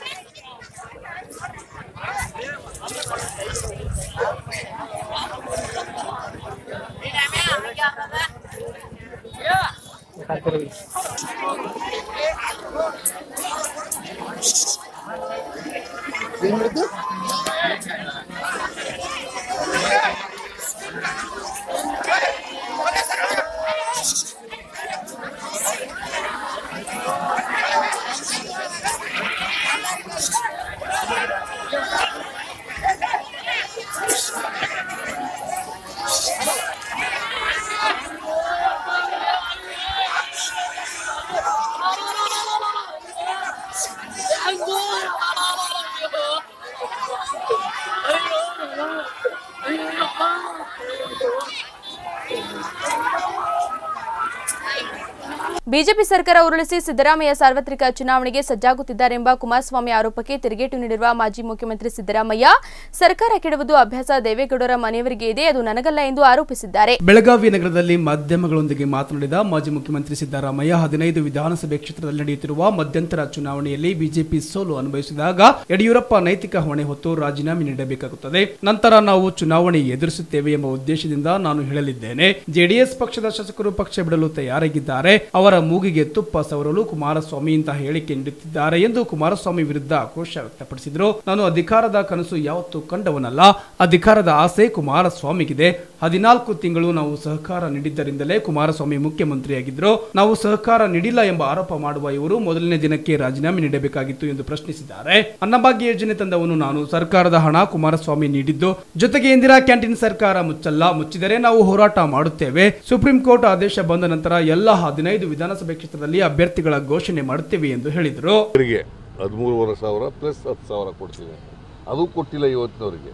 ಬಿಜೆಪಿ ಸರ್ಕಾರ ಉರುಳಿಸಿ ಸಿದ್ದರಾಮಯ್ಯ ಸಾರ್ವತ್ರಿಕ ಚುನಾವಣೆಗೆ ಸಜ್ಜಾಗುತ್ತಿದ್ದಾರೆಂಬ ಕುಮಾರಸ್ವಾಮಿ ಆರೋಪಕ್ಕೆ ತಿರುಗೇಟು ನೀಡಿರುವ ಮಾಜಿ ಮುಖ್ಯಮಂತ್ರಿ ಸಿದ್ದರಾಮಯ್ಯ ಸರ್ಕಾರ ಕೆಡುವುದು ಅಭ್ಯಾಸ ದೇವೇಗೌಡರ ಮನೆಯವರಿಗೆ ಇದೆ ಅದು ನನಗಲ್ಲ ಎಂದು ಆರೋಪಿಸಿದ್ದಾರೆ ಬೆಳಗಾವಿ ನಗರದಲ್ಲಿ ಮಾಧ್ಯಮಗಳೊಂದಿಗೆ ಮಾತನಾಡಿದ ಮಾಜಿ ಮುಖ್ಯಮಂತ್ರಿ ಸಿದ್ದರಾಮಯ್ಯ ಹದಿನೈದು ವಿಧಾನಸಭೆ ಕ್ಷೇತ್ರದಲ್ಲಿ ನಡೆಯುತ್ತಿರುವ ಮಧ್ಯಂತರ ಚುನಾವಣೆಯಲ್ಲಿ ಬಿಜೆಪಿ ಸೋಲು ಅನುಭವಿಸಿದಾಗ ಯಡಿಯೂರಪ್ಪ ನೈತಿಕ ಹೊಣೆ ಹೊತ್ತು ರಾಜೀನಾಮೆ ನೀಡಬೇಕಾಗುತ್ತದೆ ನಂತರ ನಾವು ಚುನಾವಣೆ ಎದುರಿಸುತ್ತೇವೆ ಎಂಬ ಉದ್ದೇಶದಿಂದ ನಾನು ಹೇಳಲಿದ್ದೇನೆ ಜೆಡಿಎಸ್ ಪಕ್ಷದ ಶಾಸಕರು ಪಕ್ಷ ಬಿಡಲು ತಯಾರಾಗಿದ್ದಾರೆ ಅವರ ಮೂಗಿಗೆ ತುಪ್ಪ ಸವರಲು ಕುಮಾರಸ್ವಾಮಿ ಇಂತಹ ಹೇಳಿಕೆ ನೀಡುತ್ತಿದ್ದಾರೆ ಎಂದು ಕುಮಾರಸ್ವಾಮಿ ವಿರುದ್ಧ ಆಕ್ರೋಶ ವ್ಯಕ್ತಪಡಿಸಿದರು ನಾನು ಅಧಿಕಾರದ ಕನಸು ಯಾವತ್ತೂ ಕಂಡವನಲ್ಲ ಅಧಿಕಾರದ ಆಸೆ ಕುಮಾರಸ್ವಾಮಿಗಿದೆ ಹದಿನಾಲ್ಕು ತಿಂಗಳು ನಾವು ಸಹಕಾರ ನೀಡಿದ್ದರಿಂದಲೇ ಕುಮಾರಸ್ವಾಮಿ ಮುಖ್ಯಮಂತ್ರಿಯಾಗಿದ್ದರು ನಾವು ಸಹಕಾರ ನೀಡಿಲ್ಲ ಎಂಬ ಆರೋಪ ಮಾಡುವ ಇವರು ಮೊದಲನೇ ದಿನಕ್ಕೆ ರಾಜೀನಾಮೆ ನೀಡಬೇಕಾಗಿತ್ತು ಎಂದು ಪ್ರಶ್ನಿಸಿದ್ದಾರೆ ಅನ್ನಭಾಗ್ಯ ಯೋಜನೆ ತಂದವನು ನಾನು ಸರ್ಕಾರದ ಹಣ ಕುಮಾರಸ್ವಾಮಿ ನೀಡಿದ್ದು ಜೊತೆಗೆ ಇಂದಿರಾ ಕ್ಯಾಂಟೀನ್ ಸರ್ಕಾರ ಮುಚ್ಚಲ್ಲ ಮುಚ್ಚಿದರೆ ನಾವು ಹೋರಾಟ ಮಾಡುತ್ತೇವೆ ಸುಪ್ರೀಂ ಕೋರ್ಟ್ ಆದೇಶ ಬಂದ ನಂತರ ಎಲ್ಲ ಹದಿನೈದು ವಿಧಾನಸಭೆ ಕ್ಷೇತ್ರದಲ್ಲಿ ಅಭ್ಯರ್ಥಿಗಳ ಘೋಷಣೆ ಮಾಡುತ್ತೇವೆ ಎಂದು ಹೇಳಿದರು ಅವರಿಗೆ ಹದಿಮೂರುವರೆ ಸಾವಿರ ಪ್ಲಸ್ ಹತ್ತು ಸಾವಿರ ಕೊಡ್ತೀವಿ ಅದು ಕೊಟ್ಟಿಲ್ಲ ಇವತ್ತಿನವರಿಗೆ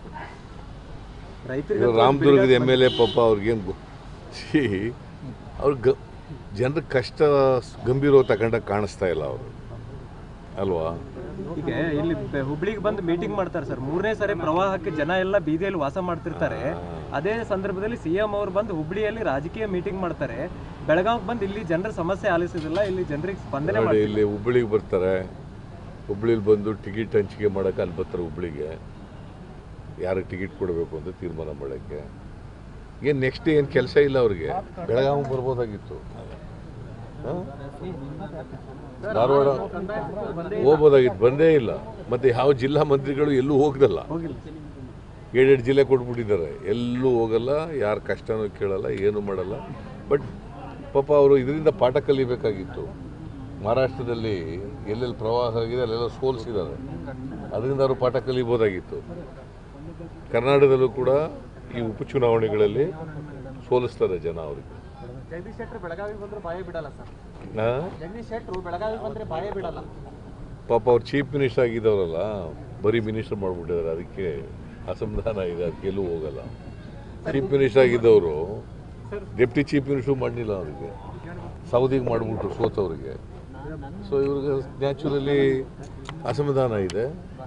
ಇವ್ರು ರಾಮದುರ್ಗದ ಎಮ್ ಎಲ್ ಎ ಪಾಪ ಅವ್ರಿಗೇನು ಅವ್ರ ಗ ಜನರ ಕಷ್ಟ ಗಂಭೀರವಾಗಿ ತಗೊಂಡಾಗ ಕಾಣಿಸ್ತಾ ಇಲ್ಲ ಅವರು ಅಲ್ವಾ ಈಗ ಇಲ್ಲಿ ಬೆ- ಹುಬ್ಳಿಗೆ ಬಂದು ಮೀಟಿಂಗ್ ಮಾಡ್ತಾರೆ ಸರ್ ಮೂರನೇ ಸಾರಿ ಪ್ರವಾಹಕ್ಕೆ ಜನ ಎಲ್ಲ ಬೀದಿಯಲ್ಲಿ ವಾಸ ಮಾಡ್ತಿರ್ತಾರೆ ಅದೇ ಸಂದರ್ಭದಲ್ಲಿ ಸಿಎಂ ಅವರು ಬಂದು ಹುಬ್ಳಿಯಲ್ಲಿ ರಾಜಕೀಯ ಮೀಟಿಂಗ್ ಮಾಡ್ತಾರೆ ಬೆಳಗಾವಿಗೆ ಬಂದು ಇಲ್ಲಿ ಜನರ ಸಮಸ್ಯೆ ಆಲಿಸೋದಿಲ್ಲ ಇಲ್ಲಿ ಜನರಿಗೆ ಸ್ಪಂದನೆ ನೋಡಿ ಮಾಡಿ ಇಲ್ಲಿ ಹುಬ್ಳಿಗೆ ಬರ್ತಾರೆ ಹುಬ್ಳಿಲಿ ಬಂದು ಟಿಕೆಟ್ ಹಂಚಿಕೆ ಮಾಡೋಕೆ ಅಲ್ಲಿ ಬರ್ತಾರೆ ಹುಬ್ಳಿಗೆ ಯಾರಿಗೆ ಟಿಕೆಟ್ ಕೊಡಬೇಕು ಅಂತ ತೀರ್ಮಾನ ಮಾಡೋಕ್ಕೆ ಏನು ನೆಕ್ಸ್ಟ್ ಏನು ಕೆಲಸ ಇಲ್ಲ ಅವ್ರಿಗೆ ಬೆಳಗಾವಿ ಬರ್ಬೋದಾಗಿತ್ತು ಹ? ಧಾರವಾಡ ಹೋಗ್ಬೋದಾಗಿತ್ತು ಬಂದೇ ಇಲ್ಲ ಮತ್ತೆ ಯಾವ ಜಿಲ್ಲಾ ಮಂತ್ರಿಗಳು ಎಲ್ಲೂ ಹೋಗ್ದಲ್ಲ ಏಳೆರಡು ಜಿಲ್ಲೆ ಕೊಟ್ಬಿಟ್ಟಿದ್ದಾರೆ ಎಲ್ಲೂ ಹೋಗಲ್ಲ ಯಾರ ಕಷ್ಟನೂ ಕೇಳಲ್ಲ ಏನು ಮಾಡಲ್ಲ ಬಟ್ ಪಾಪ ಅವರು ಇದರಿಂದ ಪಾಠ ಕಲಿಬೇಕಾಗಿತ್ತು ಮಹಾರಾಷ್ಟ್ರದಲ್ಲಿ ಎಲ್ಲೆಲ್ಲಿ ಪ್ರವಾಹ ಆಗಿದೆ ಅಲ್ಲೆಲ್ಲ ಸೋಲಿಸಿದ್ದಾರೆ ಅದರಿಂದ ಅವರು ಪಾಠ ಕಲಿಬೋದಾಗಿತ್ತು ಕರ್ನಾಟಕದಲ್ಲೂ ಕೂಡ ಈ ಉಪಚುನಾವಣೆಗಳಲ್ಲಿ ಸೋಲಿಸ್ತಾರೆ ಜನ ಅವರಿಗೆ ಜಗದೀಶ್ ಶೆಟ್ಟರ್ ಬೆಳಗಾವಿಗೆ ಬಂದ್ರೆ ಬಾಯೇ ಬಿಡಲ್ಲ ಸರ್ ಆ? ಜಗದೀಶ್ ಶೆಟ್ಟರು ಬೆಳಗಾವಿಗೆ ಬಂದ್ರೆ ಬಾಯೇ ಬಿಡಲ್ಲ ಪಾಪ ಅವ್ರು ಚೀಫ್ ಮಿನಿಸ್ಟರ್ ಆಗಿದ್ದವರಲ್ಲ ಬರೀ ಮಿನಿಸ್ಟರ್ ಮಾಡಿಬಿಟ್ಟಿದ್ದಾರೆ ಅದಕ್ಕೆ ಅಸಮಾಧಾನ ಇದೆ ಅದಕ್ಕೆ ಎಲ್ಲೂ ಹೋಗಲ್ಲ ಚೀಫ್ ಮಿನಿಸ್ಟರ್ ಆಗಿದ್ದವರು ಡೆಪ್ಟಿ ಚೀಫ್ ಮಿನಿಸ್ಟರ್ ಮಾಡಲಿಲ್ಲ ಅವರಿಗೆ ಸೌದಿಗೆ ಮಾಡಿಬಿಟ್ರು ಸೋತವರಿಗೆ ಸೊ ಇವ್ರಿಗೆ ನ್ಯಾಚುರಲಿ ಅಸಮಾಧಾನ ಇದೆ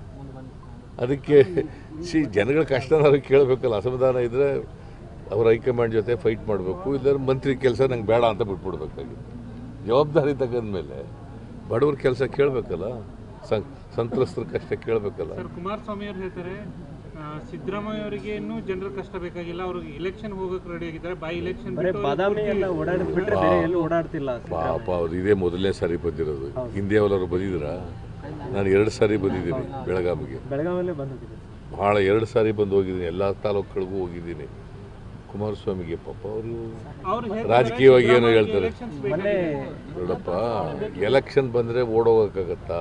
ಅದಕ್ಕೆ ಸಿ ಜನಗಳ ಕಷ್ಟನಾದ್ರು ಕೇಳಬೇಕಲ್ಲ ಅಸಮಾಧಾನ ಇದ್ದರೆ ಅವ್ರ ಹೈಕಮಾಂಡ್ ಜೊತೆ ಫೈಟ್ ಮಾಡಬೇಕು ಇಲ್ಲಾಂದ್ರೆ ಮಂತ್ರಿ ಕೆಲಸ ನಂಗೆ ಬೇಡ ಅಂತ ಬಿಟ್ಬಿಡ್ಬೇಕಾಗಿತ್ತು ಜವಾಬ್ದಾರಿ ತಗೊಂಡ್ಮೇಲೆ ಬಡವ್ರ ಕೆಲಸ ಕೇಳಬೇಕಲ್ಲ ಸಂತ್ರಸ್ತರ ಕಷ್ಟ ಕೇಳಬೇಕಲ್ಲ ಸರ್ ಕುಮಾರಸ್ವಾಮಿ ಅವ್ರು ಹೇಳ್ತಾರೆ ಆ, ಸಿದ್ದರಾಮಯ್ಯ ಅವರಿಗೆ ಇನ್ನೂ ಜನರ ಕಷ್ಟ ಬೇಕಾಗಿಲ್ಲ ಅವ್ರಿಗೆ ಇಲೆಕ್ಷನ್ ಹೋಗಕ್ಕೆ ರೆಡಿ ಆಗಿದ್ದಾರೆ ಬೈ ಇಲೆಕ್ಷನ್ ಬರೀ ಬಾದಾಮಿ ಎಲ್ಲ ಓಡಾಡಿದ್ ಬಿಟ್ರೆ ಬೇರೆ ಎಲ್ಲೂ ಓಡಾಡ್ತಿಲ್ಲ ಪಾಪ ಅವ್ರು ಇದೇ ಮೊದಲನೇ ಸಾರಿ ಬಂದಿರೋದು ಹಿಂದೆ ಅವರವರು ಬಂದಿದ್ದೀರಾ ನಾನು ಎರಡು ಸಾರಿ ಬಂದಿದ್ದೀನಿ ಬೆಳಗಾವಿಗೆ ಬೆಳಗಾವಲ್ಲೇ ಬಂದಿದ್ದೀವಿ ಭಾಳ ಎರಡು ಸಾರಿ ಬಂದು ಹೋಗಿದ್ದೀನಿ ಎಲ್ಲ ತಾಲೂಕುಗಳಿಗೂ ಹೋಗಿದ್ದೀನಿ ಕುಮಾರಸ್ವಾಮಿಗೆ ಪಾಪ ಅವರು ಅವ್ರು ಹೇಳ್ತಾರೆ ರಾಜಕೀಯವಾಗಿ ಏನೋ ಹೇಳ್ತಾರೆ elections ಮೊನ್ನೆ ನೋಡಪ್ಪ ಎಲೆಕ್ಷನ್ ಬಂದರೆ ಓಡೋಗೋಕ್ಕಾಗತ್ತಾ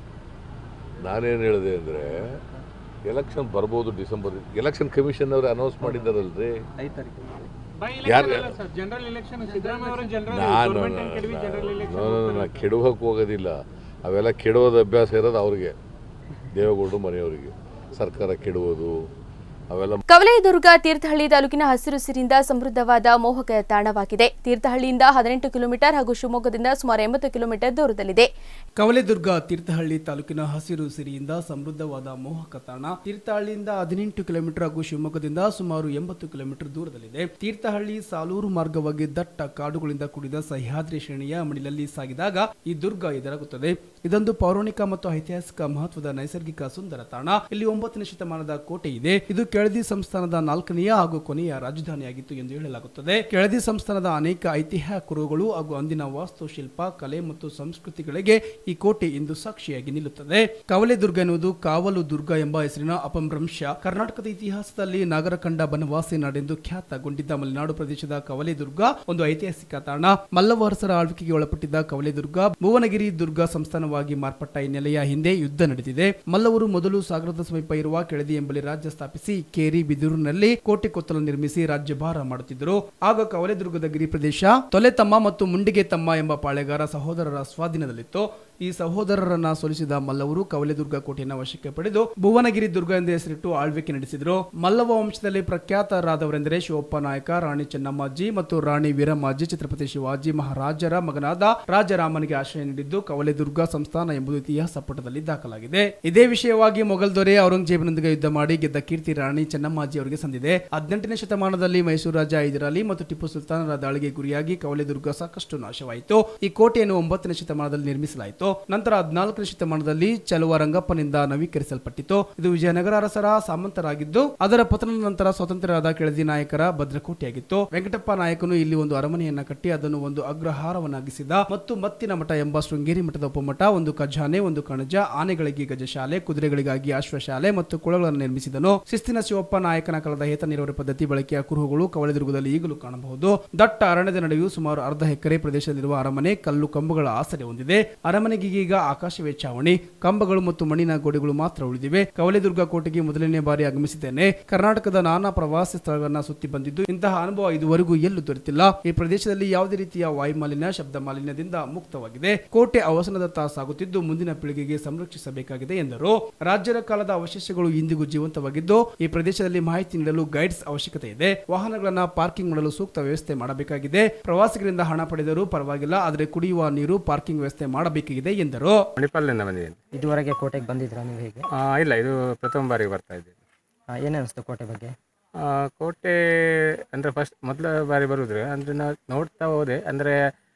ನಾನೇನು ಹೇಳಿದೆ ಅಂದರೆ ಎಲೆಕ್ಷನ್ ಬರ್ಬೋದು ಡಿಸೆಂಬರ್ ಎಲೆಕ್ಷನ್ ಕಮಿಷನ್ ಅವರು ಅನೌನ್ಸ್ ಮಾಡಿದ್ದಾರಲ್ರಿ ಐದು ತಾರೀಕು ಬೈ ಯಾರು- ಇಲೆಕ್ಷನ್ ಅಲ್ಲ ಸರ್ ಜನರಲ್ ಇಲೆಕ್ಷನ್ ಸಿದ್ದರಾಮಯ್ಯ ಅವರು ಜನರಲ್ ನಾನು ಗೌರ್ಮೆಂಟ್ ಕೆಡವಿ ಜನರಲ್ ಇಲೆಕ್ಷನ್ ನಾನು ಕೆಡುವಕ್ಕೆ ಹೋಗೋದಿಲ್ಲ ಅವೆಲ್ಲ ಕೆಡುವುದ ಅಭ್ಯಾಸ ಇರೋದು ಅವ್ರಿಗೆ ದೇವೇಗೌಡರು ಮನೆಯವರಿಗೆ ಸರ್ಕಾರ ಕೆಡುವುದು ಅವೆಲ್ಲ ಕವಲೇದುರ್ಗ ತೀರ್ಥಹಳ್ಳಿ ತಾಲೂಕಿನ ಹಸಿರು ಸಿರಿಂದ ಸಮೃದ್ಧವಾದ ಮೋಹಕ ತಾಣವಾಗಿದೆ ತೀರ್ಥಹಳ್ಳಿಯಿಂದ ಹದಿನೆಂಟು ಕಿಲೋಮೀಟರ್ ಹಾಗೂ ಶಿವಮೊಗ್ಗದಿಂದ ಸುಮಾರು ಎಂಬತ್ತು ಕಿಲೋಮೀಟರ್ ದೂರದಲ್ಲಿದೆ ಕವಲೆದುರ್ಗ ತೀರ್ಥಹಳ್ಳಿ ತಾಲೂಕಿನ ಹಸಿರು ಸಿರಿಯಿಂದ ಸಮೃದ್ಧವಾದ ಮೋಹಕ ತಾಣ ತೀರ್ಥಹಳ್ಳಿಯಿಂದ ಹದಿನೆಂಟು ಕಿಲೋಮೀಟರ್ ಹಾಗೂ ಶಿವಮೊಗ್ಗದಿಂದ ಸುಮಾರು ಎಂಬತ್ತು ಕಿಲೋಮೀಟರ್ ದೂರದಲ್ಲಿದೆ ತೀರ್ಥಹಳ್ಳಿ ಸಾಲೂರು ಮಾರ್ಗವಾಗಿ ದಟ್ಟ ಕಾಡುಗಳಿಂದ ಕೂಡಿದ ಸಹ್ಯಾದ್ರಿ ಶ್ರೇಣಿಯ ಮಡಿಲಲ್ಲಿ ಸಾಗಿದಾಗ ಈ ದುರ್ಗ ಎದುರಾಗುತ್ತದೆ ಇದೊಂದು ಪೌರಾಣಿಕ ಮತ್ತು ಐತಿಹಾಸಿಕ ಮಹತ್ವದ ನೈಸರ್ಗಿಕ ಸುಂದರ ತಾಣ ಇಲ್ಲಿ ಒಂಬತ್ತನೇ ಶತಮಾನದ ಕೋಟೆ ಇದೆ ಇದು ಕೆಳದಿ ಸಂಸ್ಥಾನದ ನಾಲ್ಕನೆಯ ಹಾಗೂ ಕೊನೆಯ ರಾಜಧಾನಿಯಾಗಿತ್ತು ಎಂದು ಹೇಳಲಾಗುತ್ತದೆ ಕೆಳದಿ ಸಂಸ್ಥಾನದ ಅನೇಕ ಐತಿಹ್ಯ ಕುರುಹುಗಳು ಹಾಗೂ ಅಂದಿನ ವಾಸ್ತುಶಿಲ್ಪ ಕಲೆ ಮತ್ತು ಸಂಸ್ಕೃತಿಗಳಿಗೆ ಈ ಕೋಟೆ ಇಂದು ಸಾಕ್ಷಿಯಾಗಿ ನಿಲ್ಲುತ್ತದೆ ಕವಲೆ ದುರ್ಗ ಎನ್ನುವುದು ಕಾವಲು ದುರ್ಗ ಎಂಬ ಹೆಸರಿನ ಅಪಭ್ರಂಶ ಕರ್ನಾಟಕದ ಇತಿಹಾಸದಲ್ಲಿ ನಾಗರಕಂಡ ಬನವಾಸಿ ನಾಡೆಂದು ಖ್ಯಾತಗೊಂಡಿದ್ದ ಮಲೆನಾಡು ಪ್ರದೇಶದ ಕವಲೆ ದುರ್ಗ ಒಂದು ಐತಿಹಾಸಿಕ ತಾಣ ಮಲ್ಲವ ಅರಸರ ಆಳ್ವಿಕೆಗೆ ಒಳಪಟ್ಟಿದ್ದ ಕವಲೆ ದುರ್ಗ ಭುವನಗಿರಿ ದುರ್ಗ ಸಂಸ್ಥಾನವಾಗಿ ಮಾರ್ಪಟ್ಟ ಈ ನೆಲೆಯ ಹಿಂದೆ ಯುದ್ಧ ನಡೆದಿದೆ ಮಲ್ಲವರು ಮೊದಲು ಸಾಗರದ ಸಮೀಪ ಇರುವ ಕೆಳದಿ ಎಂಬಲ್ಲಿ ರಾಜ್ಯ ಸ್ಥಾಪಿಸಿ ಕೇರಿ ಬಿದಿರುನಲ್ಲಿ ಕೋಟೆ ಕೊತ್ತಲು ನಿರ್ಮಿಸಿ ರಾಜ್ಯಭಾರ ಮಾಡುತ್ತಿದ್ದರು ಆಗ ಕವಲೆದುರ್ಗದ ಗಿರಿ ಪ್ರದೇಶ ತೊಲೆತಮ್ಮ ಮತ್ತು ಮುಂಡಿಗೆ ತಮ್ಮ ಎಂಬ ಪಾಳೆಗಾರ ಸಹೋದರರ ಸ್ವಾಧೀನದಲ್ಲಿತ್ತು ಈ ಸಹೋದರರನ್ನ ಸೋಲಿಸಿದ ಮಲ್ಲವರು ಕವಲೆದುರ್ಗ ಕೋಟೆಯನ್ನು ವಶಕ್ಕೆ ಪಡೆದು ಭುವನಗಿರಿ ದುರ್ಗ ಎಂದು ಹೆಸರಿಟ್ಟು ಆಳ್ವಿಕೆ ನಡೆಸಿದರು ಮಲ್ಲವ ವಂಶದಲ್ಲಿ ಪ್ರಖ್ಯಾತರಾದವರೆಂದರೆ ಶಿವಪ್ಪ ನಾಯಕ ರಾಣಿ ಚೆನ್ನಮ್ಮಾಜಿ ಮತ್ತು ರಾಣಿ ವೀರಮ್ಮಾಜಿ ಛತ್ರಪತಿ ಶಿವಾಜಿ ಮಹಾರಾಜರ ಮಗನಾದ ರಾಜರಾಮನಿಗೆ ಆಶ್ರಯ ನೀಡಿದ್ದು ಕವಲೆದುರ್ಗ ಸಂಸ್ಥಾನ ಎಂಬುದು ಇತಿಹಾಸ ಪುಟದಲ್ಲಿ ದಾಖಲಾಗಿದೆ ಇದೇ ವಿಷಯವಾಗಿ ಮೊಘಲ್ ದೊರೆ ಔರಂಗಜೇಬನೊಂದಿಗೆ ಯುದ್ಧ ಮಾಡಿ ಗೆದ್ದ ಕೀರ್ತಿ ರಾಣಿ ಚೆನ್ನಮ್ಮಾಜಿ ಅವರಿಗೆ ಸಂದಿದೆ ಹದಿನೆಂಟನೇ ಶತಮಾನದಲ್ಲಿ ಮೈಸೂರು ರಾಜ ಹೈದರಾಲಿ ಮತ್ತು ಟಿಪ್ಪು ಸುಲ್ತಾನರ ದಾಳಿಗೆ ಗುರಿಯಾಗಿ ಕವಲೆದುರ್ಗ ಸಾಕಷ್ಟು ನಾಶವಾಯಿತು ಈ ಕೋಟೆಯನ್ನು ಒಂಬತ್ತನೇ ಶತಮಾನದಲ್ಲಿ ನಿರ್ಮಿಸಲಾಯಿತು ನಂತರ ಹದಿನಾಲ್ಕನೇ ಶತಮಾನದಲ್ಲಿ ಚಲುವ ರಂಗಪ್ಪನಿಂದ ನವೀಕರಿಸಲ್ಪಟ್ಟಿತು ಇದು ವಿಜಯನಗರ ಅರಸರ ಸಾಮಂತರಾಗಿದ್ದು ಅದರ ಪತನದ ನಂತರ ಸ್ವತಂತ್ರರಾದ ಕೆಳದಿ ನಾಯಕರ ಭದ್ರಕೋಟೆಯಾಗಿತ್ತು ವೆಂಕಟಪ್ಪ ನಾಯಕನು ಇಲ್ಲಿ ಒಂದು ಅರಮನೆಯನ್ನ ಕಟ್ಟಿ ಅದನ್ನು ಒಂದು ಅಗ್ರಹಾರವನ್ನಾಗಿಸಿದ ಮತ್ತು ಮತ್ತಿನ ಮಠ ಎಂಬ ಶೃಂಗೇರಿ ಮಠದ ಉಪಮಠ ಒಂದು ಖಜಾನೆ ಒಂದು ಕಣಜ ಆನೆಗಳಿಗೆ ಗಜಶಾಲೆ ಕುದುರೆಗಳಿಗಾಗಿ ಅಶ್ವಶಾಲೆ ಮತ್ತು ಕುಳಗಳನ್ನು ನಿರ್ಮಿಸಿದನು ಶಿಸ್ತಿನ ಶಿವಪ್ಪ ನಾಯಕನ ಕಾಲದ ಹೇತ ನೀರಾವರಿ ಪದ್ಧತಿ ಬಳಕೆಯ ಕುರುಹುಗಳು ಕವಳೆದುರ್ಗದಲ್ಲಿ ಈಗಲೂ ಕಾಣಬಹುದು ದಟ್ಟ ಅರಣ್ಯದ ನಡುವೆಯೂ ಸುಮಾರು ಅರ್ಧ ಎಕರೆ ಪ್ರದೇಶದಲ್ಲಿರುವ ಅರಮನೆ ಕಲ್ಲು ಕಂಬಗಳ ಆಸರೆ ಹೊಂದಿದೆ ಅರಮನೆಗೆ ಈಗ ಆಕಾಶವೇ ಚಾವಣಿ ಕಂಬಗಳು ಮತ್ತು ಮಣ್ಣಿನ ಗೋಡೆಗಳು ಮಾತ್ರ ಉಳಿದಿವೆ ಕವಲೆದುರ್ಗ ಕೋಟೆಗೆ ಮೊದಲನೇ ಬಾರಿ ಆಗಮಿಸಿದ್ದೇನೆ ಕರ್ನಾಟಕದ ನಾನಾ ಪ್ರವಾಸಿ ಸ್ಥಳಗಳನ್ನ ಸುತ್ತಿ ಬಂದಿದ್ದು ಇಂತಹ ಅನುಭವ ಇದುವರೆಗೂ ಎಲ್ಲೂ ದೊರೆತಿಲ್ಲ ಈ ಪ್ರದೇಶದಲ್ಲಿ ಯಾವುದೇ ರೀತಿಯ ವಾಯುಮಾಲಿನ್ಯ ಶಬ್ದ ಮಾಲಿನ್ಯದಿಂದ ಮುಕ್ತವಾಗಿದೆ ಕೋಟೆ ಅವಸನದತ್ತ ಸಾಗುತ್ತಿದ್ದು ಮುಂದಿನ ಪೀಳಿಗೆಗೆ ಸಂರಕ್ಷಿಸಬೇಕಾಗಿದೆ ಎಂದರು ರಾಜ್ಯದ ಕಾಲದ ಅವಶೇಷಗಳು ಇಂದಿಗೂ ಜೀವಂತವಾಗಿದ್ದು ಈ ಪ್ರದೇಶದಲ್ಲಿ ಮಾಹಿತಿ ನೀಡಲು ಗೈಡ್ಸ್ ಅವಶ್ಯಕತೆ ಇದೆ ವಾಹನಗಳನ್ನ ಪಾರ್ಕಿಂಗ್ ಮಾಡಲು ಸೂಕ್ತ ವ್ಯವಸ್ಥೆ ಮಾಡಬೇಕಾಗಿದೆ ಪ್ರವಾಸಿಗರಿಂದ ಹಣ ಪಡೆದರೂ ಪರವಾಗಿಲ್ಲ ಆದರೆ ಕುಡಿಯುವ ನೀರು ಪಾರ್ಕಿಂಗ್ ವ್ಯವಸ್ಥೆ ಮಾಡಬೇಕಾಗಿದೆ ಎಂದರು ಮಣಿಪಾಲದಿಂದ ಬಂದಿದ್ದೀನಿ ಇದುವರೆಗೆ ಕೋಟೆಗೆ ಬಂದಿದ್ರಾ ನೀವು ಹೇಗೆ ಆ, ಇಲ್ಲ ಇದು ಪ್ರಥಮ ಬಾರಿಗೆ ಬರ್ತಾ ಇದ್ದೀನಿ ಏನಿಸ್ತು ಕೋಟೆ ಬಗ್ಗೆ ಆ, ಕೋಟೆ ಅಂದರೆ ಫಸ್ಟ್ ಮೊದಲ ಬಾರಿ ಬರುವುದ್ರೆ ಅಂದರೆ ನಾವು ನೋಡ್ತಾ ಹೋದೆ ಅಂದರೆ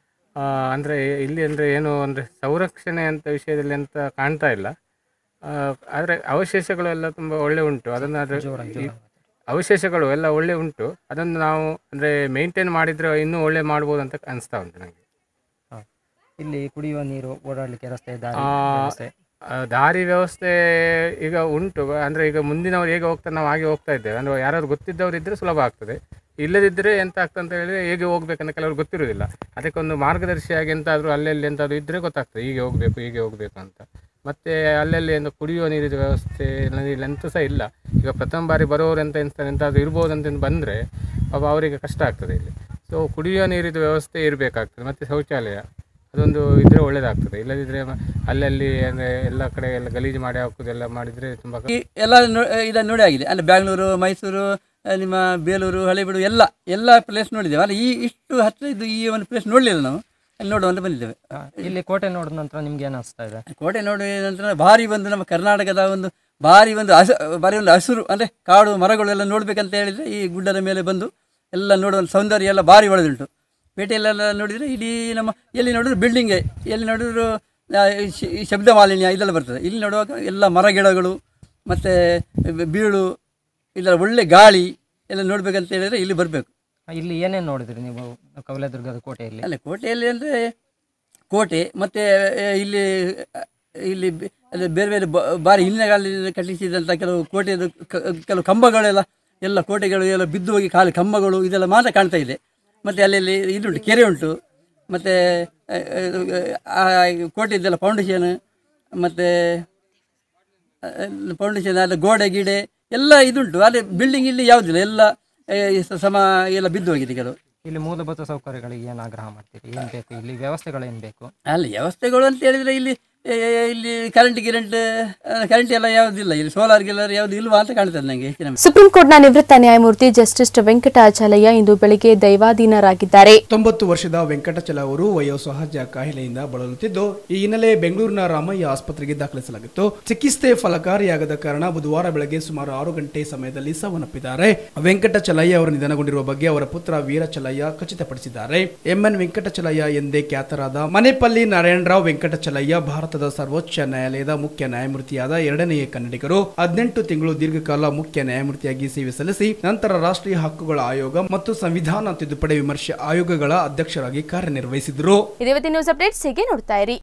ಅಂದರೆ ಇಲ್ಲಿ ಅಂದರೆ ಏನು ಅಂದರೆ ಸಂರಕ್ಷಣೆ ಅಂತ ವಿಷಯದಲ್ಲಿ ಅಂತ ಕಾಣ್ತಾ ಇಲ್ಲ ಆದರೆ ಅವಶೇಷಗಳು ಎಲ್ಲ ತುಂಬ ಒಳ್ಳೆ ಉಂಟು ಅದನ್ನು ಅದು ಈ ಅವಶೇಷಗಳು ಎಲ್ಲ ಒಳ್ಳೆ ಉಂಟು ಅದನ್ನು ನಾವು ಅಂದರೆ ಮೇಂಟೈನ್ ಮಾಡಿದರೆ ಇನ್ನೂ ಒಳ್ಳೆ ಮಾಡ್ಬೋದು ಅಂತ ಅನಿಸ್ತಾ ಉಂಟು ನನಗೆ ಇಲ್ಲಿ ಕುಡಿಯುವ ನೀರು ಓಡಾಡಲಿಕ್ಕೆ ರಸ್ತೆ ದಾರಿ ಆ, ವ್ಯವಸ್ಥೆ ಆ, ದಾರಿ ವ್ಯವಸ್ಥೆ ಈಗ ಉಂಟು ಅಂದರೆ ಈಗ ಮುಂದಿನವ್ರು ಹೇಗೆ ಹೋಗ್ತಾರೆ ನಾವು ಹಾಗೆ ಹೋಗ್ತಾ ಇದ್ದೇವೆ ಅಂದರೆ ಯಾರಾದ್ರು ಗೊತ್ತಿದ್ದವ್ರು ಇದ್ದರೆ ಸುಲಭ ಆಗ್ತದೆ ಇಲ್ಲದಿದ್ದರೆ ಎಂತ ಆಗ್ತದೆ ಅಂತ ಹೇಳಿದ್ರೆ ಹೇಗೆ ಹೋಗ್ಬೇಕಂತ ಕೆಲವರು ಗೊತ್ತಿರೋದಿಲ್ಲ ಅದಕ್ಕೊಂದು ಮಾರ್ಗದರ್ಶಿಯಾಗಿ ಎಂತಾದರೂ ಅಲ್ಲೆಲ್ಲಿ ಎಂತಾದರೂ ಇದ್ದರೆ ಗೊತ್ತಾಗ್ತದೆ ಹೀಗೆ ಹೋಗಬೇಕು ಹೀಗೆ ಹೋಗಬೇಕು ಅಂತ ಮತ್ತು ಅಲ್ಲಲ್ಲಿ ಏನು ಕುಡಿಯುವ ನೀರಿನ ವ್ಯವಸ್ಥೆ ಇಲ್ಲ ಎಂತ ಸಹ ಇಲ್ಲ ಈಗ ಪ್ರಥಮ ಬಾರಿ ಬರೋರು ಎಂತ ಎನ್ಸ್ತಾರೆ ಎಂತಾದರೂ ಇರ್ಬೋದು ಅಂತ ಬಂದರೆ ಪಾಪ ಅವರಿಗೆ ಕಷ್ಟ ಆಗ್ತದೆ ಇಲ್ಲಿ ಸೊ ಕುಡಿಯುವ ನೀರಿನ ವ್ಯವಸ್ಥೆ ಇರಬೇಕಾಗ್ತದೆ ಮತ್ತು ಶೌಚಾಲಯ ಅದೊಂದು ಇದ್ರೆ ಒಳ್ಳೇದಾಗ್ತದೆ ಇಲ್ಲದಿದ್ರೆ ಮ- ಅಲ್ಲಲ್ಲಿ ಅಂದರೆ ಎಲ್ಲ ಕಡೆ ಎಲ್ಲ ಗಲೀಜು ಮಾಡಿ ಹಾಕುದೆಲ್ಲ ಮಾಡಿದರೆ ತುಂಬ ಈ ಎಲ್ಲ ನೋ- ಇದನ್ನು ನೋಡಿ ಆಗಿದೆ ಅಂದರೆ ಬ್ಯಾಂಗ್ಳೂರು ಮೈಸೂರು ಆ, ನಿಮ್ಮ ಬೇಲೂರು ಹಳೆಬೀಡು ಎಲ್ಲ ಎಲ್ಲ ಪ್ಲೇಸ್ ನೋಡಿದ್ದೇವೆ ಅಲ್ಲ ಈ ಇಷ್ಟು ಹತ್ತಿರ ಇದು ಈ ಒಂದು ಪ್ಲೇಸ್ ನೋಡಲಿಲ್ಲ ನಾವು ಅಲ್ಲಿ ನೋಡುವ ಅಂತ ಬಂದಿದ್ದೇವೆ ಆ, ಇಲ್ಲಿ ಕೋಟೆ ನೋಡಿದ ನಂತರ ನಿಮ್ಗೆ ಏನು ಅನಿಸ್ತಾ ಇದೆ ಕೋಟೆ ನೋಡಿ ನಂತರ ಭಾರಿ ಒಂದು ನಮ್ಮ ಕರ್ನಾಟಕದ ಒಂದು ಭಾರಿ ಒಂದು ಹಸ ಭಾರಿ ಒಂದು ಹಸಿರು ಅಂದರೆ ಕಾಡು ಮರಗಳೆಲ್ಲ ನೋಡಬೇಕಂತ ಹೇಳಿದರೆ ಈ ಗುಡ್ಡದ ಮೇಲೆ ಬಂದು ಎಲ್ಲ ನೋಡುವ ಒಂದು ಸೌಂದರ್ಯ ಎಲ್ಲ ಭಾರಿ ಒಳ್ಳೆದುಂಟು ಪೇಟೆಯಲ್ಲೆಲ್ಲ ನೋಡಿದರೆ ಇಡೀ ನಮ್ಮ ಎಲ್ಲಿ ನೋಡಿದ್ರು ಬಿಲ್ಡಿಂಗೇ ಎಲ್ಲಿ ನೋಡಿದ್ರು ಆ, ಈ ಶ್- ಈ ಶಬ್ದ ಮಾಲಿನ್ಯ ಇದೆಲ್ಲ ಬರ್ತದೆ ಇಲ್ಲಿ ನೋಡುವಾಗ ಎಲ್ಲ ಮರ ಗಿಡಗಳು ಮತ್ತು ಬೀಳು ಇದರ ಒಳ್ಳೆ ಗಾಳಿ ಎಲ್ಲ ನೋಡಬೇಕಂತ ಹೇಳಿದರೆ ಇಲ್ಲಿ ಬರಬೇಕು ಆ, ಇಲ್ಲಿ ಏನೇನು ನೋಡಿದ್ರಿ ನೀವು ಕವಲೆದುರ್ಗದ ಕೋಟೆಯಲ್ಲಿ ಅಲ್ಲ ಕೋಟೆಯಲ್ಲಿ ಅಂದರೆ ಕೋಟೆ ಮತ್ತು ಇಲ್ಲಿ ಇಲ್ಲಿ ಬೆ- ಅಲ್ಲಿ ಬೇರೆ ಬೇರೆ ಬ- ಬಾರಿ ಹಿಂದಿನ ಕಾಲದಲ್ಲಿ ಕಟ್ಟಿಸಿದಂಥ ಕೆಲವು ಕೋಟೆದು ಕ- ಕೆಲವು ಕಂಬಗಳೆಲ್ಲ ಎಲ್ಲ ಕೋಟೆಗಳು ಎಲ್ಲ ಬಿದ್ದು ಹೋಗಿ ಖಾಲಿ ಕಂಬಗಳು ಇದೆಲ್ಲ ಮಾತ್ರ ಕಾಣ್ತಾ ಇದೆ ಮತ್ತು ಅಲ್ಲಿ ಇದುಂಟು ಕೆರೆ ಉಂಟು ಮತ್ತು ಆ ಕೋಟೆದೆಲ್ಲ ಫೌಂಡೇಶನ್ ಮತ್ತು ಫೌಂಡೇಶನ್ ಅದು ಗೋಡೆ ಗಿಡೆ ಎಲ್ಲ ಇದುಂಟು ಆದರೆ ಬಿಲ್ಡಿಂಗ್ ಇಲ್ಲಿ ಯಾವುದಿಲ್ಲ ಎಲ್ಲ ಆ, ಸಮ ಎಲ್ಲ ಬಿದ್ದು ಹೋಗಿದೆ ಕೆಲವು ಇಲ್ಲಿ ಮೂಲಭೂತ ಸೌಕರ್ಯಗಳಿಗೆ ಏನು ಆಗ್ರಹ ಮಾಡ್ತೀರಿ ಏನು ಬೇಕು ಇಲ್ಲಿ ವ್ಯವಸ್ಥೆಗಳೇನು ಬೇಕು ಅಲ್ಲಿ ವ್ಯವಸ್ಥೆಗಳು ಅಂತ ಹೇಳಿದ್ರೆ ಇಲ್ಲಿ ಏ, ಇಲ್ಲಿ ಕರೆಂಟ್ ಗಿರೆಂಟ್ ಕರೆಂಟ್ ಎಲ್ಲ ಯಾವುದಿಲ್ಲ ಇಲ್ಲಿ ಸೋಲಾರ್ ಗಿಲ್ಲರ್ ಯಾವುದು ಇಲ್ವಾ ಅಂತ ಕಾಣ್ತದೆ ನನಗೆ ಹೆಚ್ಚಿನ ಸುಪ್ರೀಂ ಕೋರ್ಟ್ನ ನಿವೃತ್ತ ನ್ಯಾಯಮೂರ್ತಿ ಜಸ್ಟಿಸ್ ವೆಂಕಟಾಚಲಯ್ಯ ಇಂದು ಬೆಳಿಗ್ಗೆ ದೈವಾಧೀನರಾಗಿದ್ದಾರೆ ತೊಂಬತ್ತು ವರ್ಷದ ವೆಂಕಟಚಲ ಅವರು ವಯೋಸಹಜ ಕಾಯಿಲೆಯಿಂದ ಬಳಲುತ್ತಿದ್ದು ಈ ಹಿನ್ನೆಲೆ ಬೆಂಗಳೂರಿನ ರಾಮಯ್ಯ ಆಸ್ಪತ್ರೆಗೆ ದಾಖಲಿಸಲಾಗಿತ್ತು ಚಿಕಿತ್ಸೆ ಫಲಕಾರಿಯಾಗದ ಕಾರಣ ಬುಧವಾರ ಬೆಳಗ್ಗೆ ಸುಮಾರು ಆರು ಗಂಟೆ ಸಮಯದಲ್ಲಿ ಸಾವನ್ನಪ್ಪಿದ್ದಾರೆ ವೆಂಕಟಚಲಯ್ಯ ಅವರು ನಿಧನಗೊಂಡಿರುವ ಬಗ್ಗೆ ಅವರ ಪುತ್ರ ವೀರಚಲಯ್ಯ ಖಚಿತಪಡಿಸಿದ್ದಾರೆ ಎಂಎನ್ ವೆಂಕಟಚಲಯ್ಯ ಎಂದೇ ಖ್ಯಾತರಾದ ಮನೆಪಲ್ಲಿ ನಾರಾಯಣರಾವ್ ವೆಂಕಟಚಲಯ್ಯ ಭಾರತದ ಸರ್ವೋಚ್ಚ ನ್ಯಾಯಾಲಯದ ಮುಖ್ಯ ನ್ಯಾಯಮೂರ್ತಿಯಾದ ಎರಡನೆಯ ಕನ್ನಡಿಗರು ಹದಿನೆಂಟು ತಿಂಗಳು ದೀರ್ಘಕಾಲ ಮುಖ್ಯ ನ್ಯಾಯಮೂರ್ತಿಯಾಗಿ ಸೇವೆ ಸಲ್ಲಿಸಿ ನಂತರ ರಾಷ್ಟ್ರೀಯ ಹಕ್ಕುಗಳ ಆಯೋಗ ಮತ್ತು ಸಂವಿಧಾನ ತಿದ್ದುಪಡಿ ವಿಮರ್ಶೆ ಆಯೋಗಗಳ ಅಧ್ಯಕ್ಷರಾಗಿ ಕಾರ್ಯನಿರ್ವಹಿಸಿದರು ಇದೇ ನ್ಯೂಸ್ ಅಪ್ಡೇಟ್ಸ್ ಹೀಗೆ ನೋಡ್ತಾ ಇರಿ